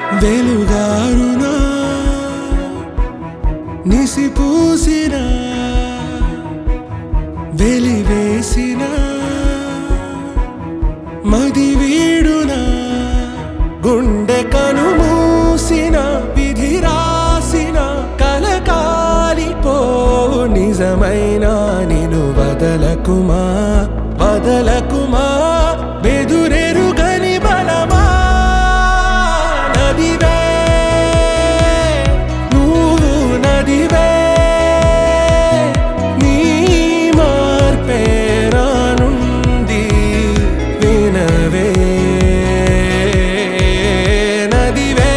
వెలుగారునా నిసిపూసిన వెలివేసిన మది వీడున గుండె కనుమూసిన విధి రాసిన కలకాలిపోవు నిజమైన నిను వదలకుమా వదలకుమా బెదురెరుగని బలమా నదివే నువ్వు నదివే నీ మార్పే రానుంది వినవే నదివే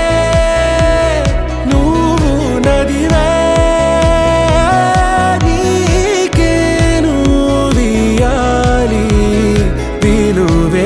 నువ్వు నదివే నీకేను వియాలి పిలువే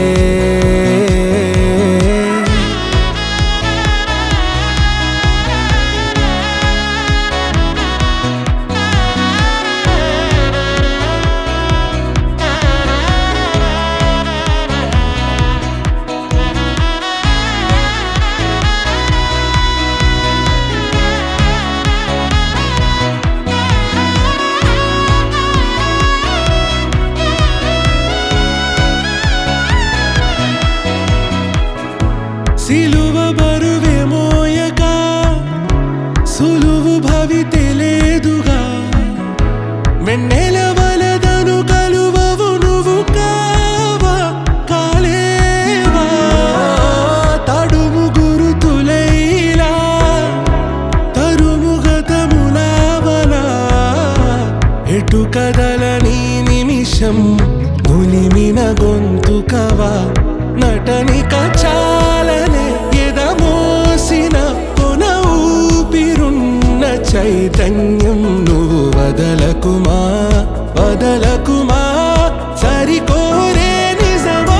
సిలువ బరువే మోయక సులువు భవితే లేదుగా వెన్నెల వలదను కలువవు నువ్వు కావా కాలేవా తడుము గురుతులైలా తరుము గతములావలా ఎటు కదలని నిమిషం నులిమిన గొంతుకవా నటనిక చాలనే ఎదమోసిన కొన ఊపిరున్న చైతన్యం నువ్వు వదలకుమా వదలకుమా సరికోరే నిజమా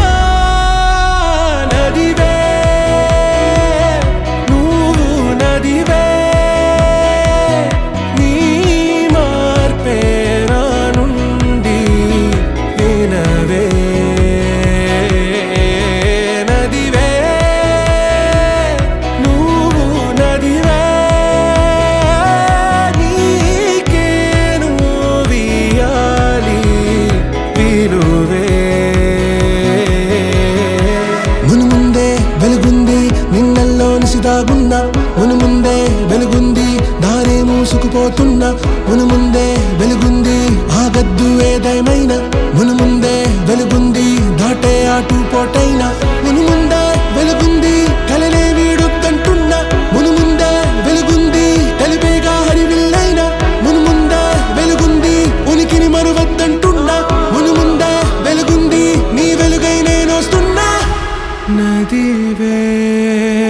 నదివే నువ్వు నదివే నీ మార్పే రానుండి వినవే నదివే నువ్వు నదివే నీకేను వియాలి విలువే మును ముందే వెలుగుంది నిన్నల్లో నిసిదాగున్నా మును ముందే వెలుగుంది దారే మూసుకుపోతున్నా మును ముందే వెలుగుంది ఆగద్దు ఏదేమైనా మును ముందే వెలుగుంది దాటే ఆటు పోటైనా మును ముందే వెలుగుంది కలలే వీడొద్దంటున్నా మును ముందే వెలుగుంది కలిపేగా హరివిల్లైనా మును ముందే వెలుగుంది ఉనికిని మరువద్దంటున్నా మును ముందే వెలుగుంది నీ వెలుగై నేను వస్తున్నా నదివే